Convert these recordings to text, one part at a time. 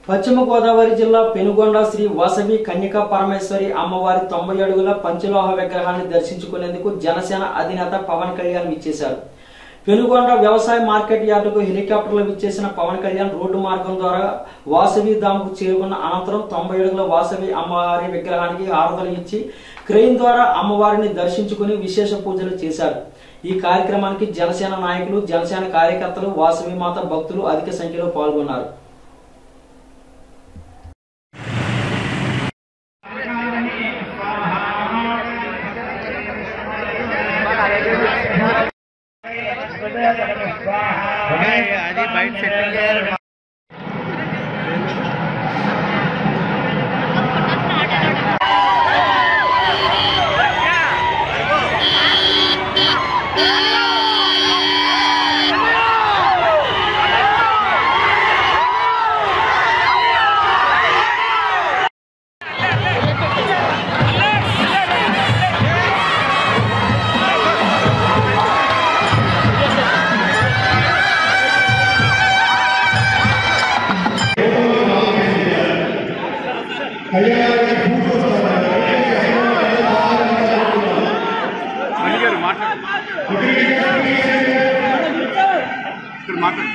పశ్చిమ గోదావరి జిల్లా పెనుగొండ శ్రీ వాసవి కన్యకా పరమేశ్వరి అమ్మవారి తొంభై అడుగుల పంచలోహ విగ్రహాన్ని దర్శించుకునేందుకు జనసేన అధినేత పవన్ కళ్యాణ్ విచ్చేశారు పెనుగొండ వ్యవసాయ మార్కెట్ యార్డుకు హెలికాప్టర్లు విచ్చేసిన పవన్ కళ్యాణ్ రోడ్డు మార్గం ద్వారా వాసవి ధామ్కు చేరుకున్న అనంతరం తొంభై అడుగుల వాసవి అమ్మవారి విగ్రహానికి ఆరాధనలు ఇచ్చి క్రెయిన్ ద్వారా అమ్మవారిని దర్శించుకుని విశేష పూజలు చేశారు ఈ కార్యక్రమానికి జనసేన నాయకులు జనసేన కార్యకర్తలు వాసవి మాత భక్తులు అధిక సంఖ్యలో పాల్గొన్నారు అది బయట సెట్టింగ్ చేయాలి గారు మాట్లాడు ఇక్కడ మాట్లాడు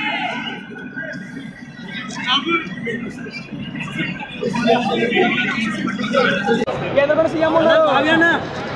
సీఎం